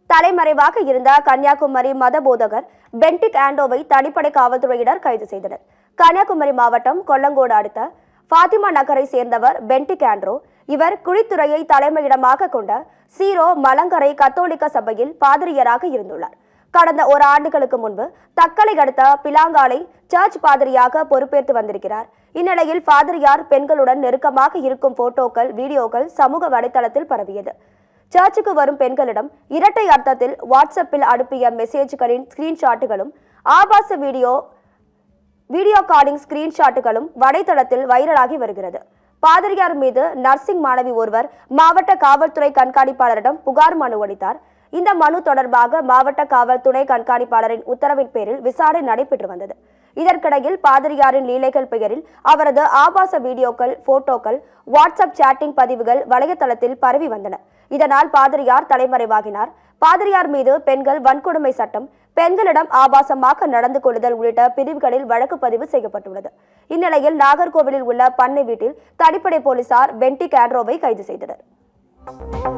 தலைமறைவாக இருந்த கன்னியாகுமரி மத போதகர் பென்டிக் ஆண்டோவை தனிப்படை காவல்துறையினர் கைது செய்தனர் கன்னியாகுமரி மாவட்டம் கொல்லங்கோடு அடுத்த ஃபாத்திமா நகரை சேர்ந்தவர் பென்டிக் ஆண்ட்ரோ இவர் குழித்துறையை தலைமையிடமாக கொண்ட சீரோ மலங்கரை கத்தோலிக்க சபையில் பாதிரியராக இருந்துள்ளார் கடந்த ஒரு ஆண்டுகளுக்கு முன்பு தக்கலை அடுத்த பிலாங்காலை சர்ச் பாதிரியாக பொறுப்பேற்று வந்திருக்கிறார் இந்நிலையில் பாதிரியார் பெண்களுடன் நெருக்கமாக இருக்கும் போட்டோக்கள் வீடியோக்கள் சமூக வலைதளத்தில் பரவியது சர்ச்சுக்கு வரும் பெண்களிடம் இரட்டை அர்த்தத்தில் வாட்ஸ்அப்பில் அனுப்பிய மெசேஜ்களின் ஸ்கிரீன்ஷாட்டுகளும் ஆபாச வீடியோ வீடியோ காலிங் ஸ்கிரீன்ஷாட்டுகளும் வலைதளத்தில் வைரலாகி வருகிறது பாதிரியார் மீது நர்சிங் மாணவி ஒருவர் மாவட்ட காவல்துறை கண்காணிப்பாளரிடம் புகார் மனு அளித்தார் இந்த மனு தொடர்பாக மாவட்ட காவல் துணை கண்காணிப்பாளரின் உத்தரவின் பேரில் விசாரணை நடைபெற்று வந்தது இதற்கிடையில் பாதிரியாரின் லீலைகள் பெயரில் அவரது ஆபாச வீடியோக்கள் போட்டோக்கள் வாட்ஸ்அப் சேட்டிங் பதிவுகள் வலைதளத்தில் பரவி வந்தன இதனால் பாதிரியார் தலைமறைவாகினார் பாதிரியார் மீது பெண்கள் வன்கொடுமை சட்டம் பெண்களிடம் ஆபாசமாக நடந்து கொள்ளுதல் உள்ளிட்ட பிரிவுகளில் வழக்கு பதிவு செய்யப்பட்டுள்ளது இந்நிலையில் நாகர்கோவிலில் உள்ள பண்ணை வீட்டில் தனிப்படை போலீசார் பென்டி கேட்ரோவை கைது செய்தனர்